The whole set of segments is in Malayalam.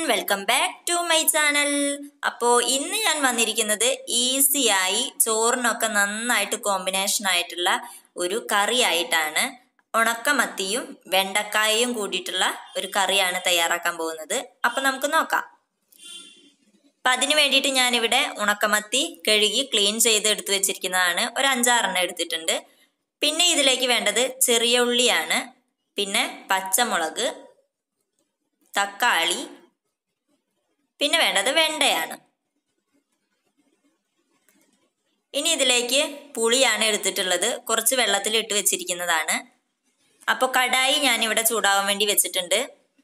welcome back to my channel അപ്പോൾ ഇന്ന് ഞാൻ വന്നിരിക്കുന്നത് ഈസിയായി ചോറിനൊക്കെ നന്നായിട്ട് കോമ്പിനേഷൻ ആയിട്ടുള്ള ഒരു കറി ആയിട്ടാണ് ഉണക്കമത്തിയും വെണ്ടക്കായയും കൂടിയിട്ടുള്ള ഒരു കറിയാണ് തയ്യാറാക്കാൻ പോകുന്നത് അപ്പം നമുക്ക് നോക്കാം അപ്പം അതിന് വേണ്ടിയിട്ട് ഞാനിവിടെ ഉണക്കമത്തി കഴുകി ക്ലീൻ ചെയ്ത് എടുത്തു വെച്ചിരിക്കുന്നതാണ് ഒരു അഞ്ചാറെണ്ണം എടുത്തിട്ടുണ്ട് പിന്നെ ഇതിലേക്ക് വേണ്ടത് ചെറിയ ഉള്ളിയാണ് പിന്നെ പച്ചമുളക് തക്കാളി പിന്നെ വേണ്ടത് വെണ്ടയാണ് ഇനി ഇതിലേക്ക് പുളിയാണ് എടുത്തിട്ടുള്ളത് കുറച്ച് വെള്ളത്തിൽ ഇട്ട് വെച്ചിരിക്കുന്നതാണ് അപ്പോൾ കടായി ഞാനിവിടെ ചൂടാവാൻ വേണ്ടി വെച്ചിട്ടുണ്ട്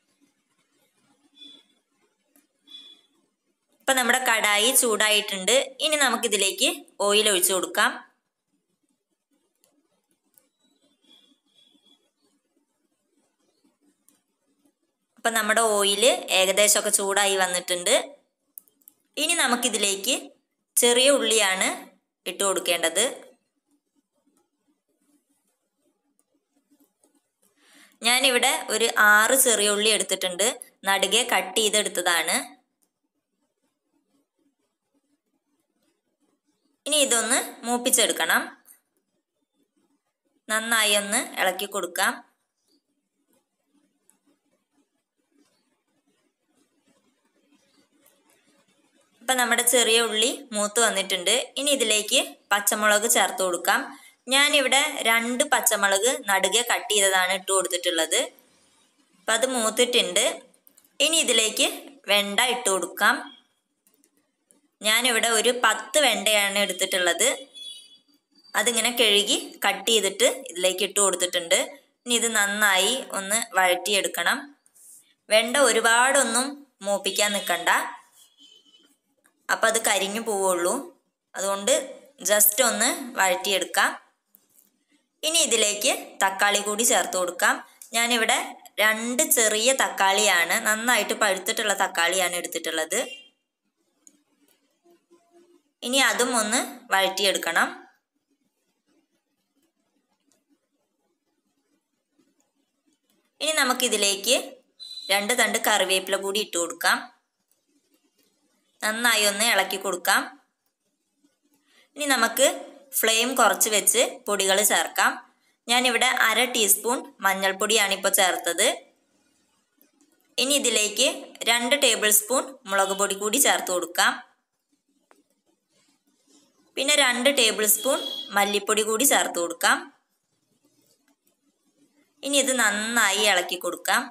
ഇപ്പം നമ്മുടെ കടായി ചൂടായിട്ടുണ്ട് ഇനി നമുക്കിതിലേക്ക് ഓയിൽ ഒഴിച്ചു കൊടുക്കാം അപ്പം നമ്മുടെ ഓയിൽ ഏകദേശമൊക്കെ ചൂടായി വന്നിട്ടുണ്ട് ഇനി നമുക്കിതിലേക്ക് ചെറിയ ഉള്ളിയാണ് ഇട്ട് കൊടുക്കേണ്ടത് ഞാനിവിടെ ഒരു ആറ് ചെറിയ ഉള്ളി എടുത്തിട്ടുണ്ട് നടുകെ കട്ട് ചെയ്തെടുത്തതാണ് ഇനി ഇതൊന്ന് മൂപ്പിച്ചെടുക്കണം നന്നായി ഒന്ന് ഇളക്കി കൊടുക്കാം ഇപ്പം നമ്മുടെ ചെറിയ ഉള്ളി മൂത്ത് വന്നിട്ടുണ്ട് ഇനി ഇതിലേക്ക് പച്ചമുളക് ചേർത്ത് കൊടുക്കാം ഞാനിവിടെ രണ്ട് പച്ചമുളക് നടുകെ കട്ട് ചെയ്തതാണ് ഇട്ട് കൊടുത്തിട്ടുള്ളത് അപ്പം അത് മൂത്തിട്ടുണ്ട് ഇനി ഇതിലേക്ക് വെണ്ട ഇട്ട് കൊടുക്കാം ഞാനിവിടെ ഒരു പത്ത് വെണ്ടയാണ് എടുത്തിട്ടുള്ളത് അതിങ്ങനെ കഴുകി കട്ട് ചെയ്തിട്ട് ഇതിലേക്ക് ഇട്ട് കൊടുത്തിട്ടുണ്ട് ഇനി ഇത് നന്നായി ഒന്ന് വഴറ്റിയെടുക്കണം വെണ്ട ഒരുപാടൊന്നും മൂപ്പിക്കാൻ നിൽക്കണ്ട അപ്പം അത് കരിഞ്ഞു പോവുള്ളൂ അതുകൊണ്ട് ജസ്റ്റ് ഒന്ന് വഴറ്റിയെടുക്കാം ഇനി ഇതിലേക്ക് തക്കാളി കൂടി ചേർത്ത് കൊടുക്കാം ഞാനിവിടെ രണ്ട് ചെറിയ തക്കാളിയാണ് നന്നായിട്ട് പഴുത്തിട്ടുള്ള തക്കാളിയാണ് എടുത്തിട്ടുള്ളത് ഇനി അതും ഒന്ന് വഴറ്റിയെടുക്കണം ഇനി നമുക്കിതിലേക്ക് രണ്ട് തണ്ട് കറിവേപ്പില കൂടി ഇട്ട് കൊടുക്കാം നന്നായി ഒന്ന് ഇളക്കി കൊടുക്കാം ഇനി നമുക്ക് ഫ്ലെയിം കുറച്ച് വെച്ച് പൊടികൾ ചേർക്കാം ഞാനിവിടെ അര ടീസ്പൂൺ മഞ്ഞൾപ്പൊടിയാണ് ഇപ്പോൾ ചേർത്തത് ഇനി ഇതിലേക്ക് രണ്ട് ടേബിൾ സ്പൂൺ മുളക് പൊടി കൂടി ചേർത്ത് കൊടുക്കാം പിന്നെ രണ്ട് ടേബിൾ സ്പൂൺ മല്ലിപ്പൊടി കൂടി ചേർത്ത് കൊടുക്കാം ഇനി ഇത് നന്നായി ഇളക്കി കൊടുക്കാം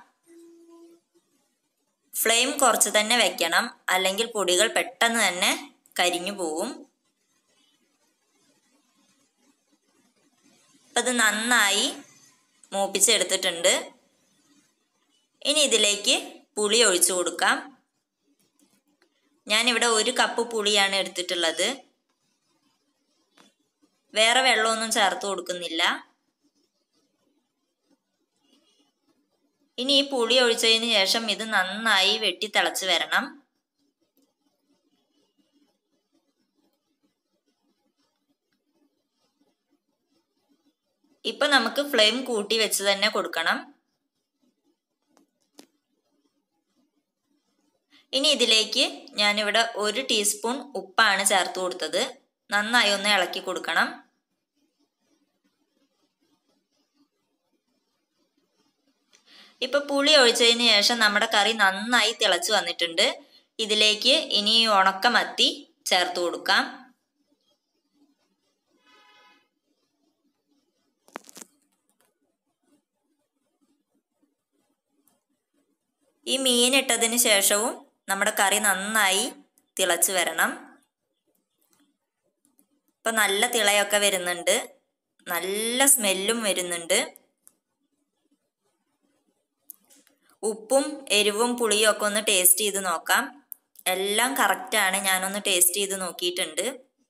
ഫ്ലെയിം കുറച്ച് തന്നെ വെക്കണം അല്ലെങ്കിൽ പൊടികൾ പെട്ടെന്ന് തന്നെ കരിഞ്ഞു പോവും അത് നന്നായി മൂപ്പിച്ചെടുത്തിട്ടുണ്ട് ഇനി ഇതിലേക്ക് പുളി ഒഴിച്ചു കൊടുക്കാം ഞാനിവിടെ ഒരു കപ്പ് പുളിയാണ് എടുത്തിട്ടുള്ളത് വേറെ വെള്ളമൊന്നും ചേർത്ത് കൊടുക്കുന്നില്ല ഇനി ഈ പുളി ഒഴിച്ചതിന് ശേഷം ഇത് നന്നായി വെട്ടി തിളച്ച് വരണം ഇപ്പൊ നമുക്ക് ഫ്ലെയിം കൂട്ടി വെച്ച് തന്നെ കൊടുക്കണം ഇനി ഇതിലേക്ക് ഞാനിവിടെ ഒരു ടീസ്പൂൺ ഉപ്പാണ് ചേർത്ത് കൊടുത്തത് നന്നായി ഒന്ന് ഇളക്കി കൊടുക്കണം ഇപ്പൊ പുളി ഒഴിച്ചതിന് ശേഷം നമ്മുടെ കറി നന്നായി തിളച്ചു വന്നിട്ടുണ്ട് ഇതിലേക്ക് ഇനി ഉണക്കമത്തി ചേർത്ത് കൊടുക്കാം ഈ മീൻ ഇട്ടതിന് ശേഷവും നമ്മുടെ കറി നന്നായി തിളച്ചു വരണം ഇപ്പം നല്ല തിളയൊക്കെ വരുന്നുണ്ട് നല്ല സ്മെല്ലും വരുന്നുണ്ട് ഉപ്പും എരിവും പുളിയും ഒക്കെ ഒന്ന് ടേസ്റ്റ് ചെയ്ത് നോക്കാം എല്ലാം കറക്റ്റാണ് ഞാനൊന്ന് ടേസ്റ്റ് ചെയ്ത് നോക്കിയിട്ടുണ്ട്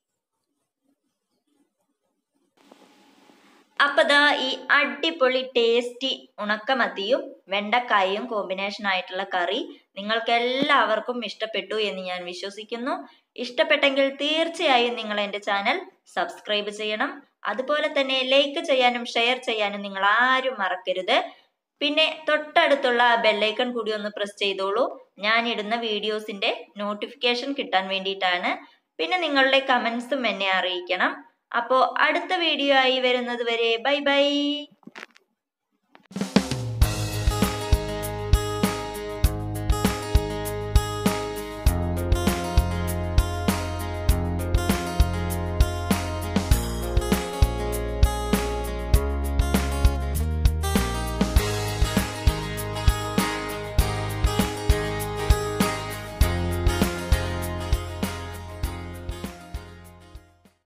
അപ്പൊ ദാ ഈ അടിപൊളി ടേസ്റ്റി ഉണക്കമത്തിയും വെണ്ടക്കായും കോമ്പിനേഷൻ ആയിട്ടുള്ള കറി നിങ്ങൾക്ക് എല്ലാവർക്കും ഇഷ്ടപ്പെട്ടു എന്ന് ഞാൻ വിശ്വസിക്കുന്നു ഇഷ്ടപ്പെട്ടെങ്കിൽ തീർച്ചയായും നിങ്ങൾ എൻ്റെ ചാനൽ സബ്സ്ക്രൈബ് ചെയ്യണം അതുപോലെ തന്നെ ലൈക്ക് ചെയ്യാനും ഷെയർ ചെയ്യാനും നിങ്ങൾ ആരും മറക്കരുത് പിന്നെ തൊട്ടടുത്തുള്ള ആ ബെല്ലൈക്കൺ കൂടി ഒന്ന് പ്രസ് ചെയ്തോളൂ ഞാൻ ഇടുന്ന വീഡിയോസിന്റെ നോട്ടിഫിക്കേഷൻ കിട്ടാൻ വേണ്ടിയിട്ടാണ് പിന്നെ നിങ്ങളുടെ കമൻസും എന്നെ അറിയിക്കണം അപ്പോൾ അടുത്ത വീഡിയോ ആയി വരുന്നത് വരെ ബൈ ബൈ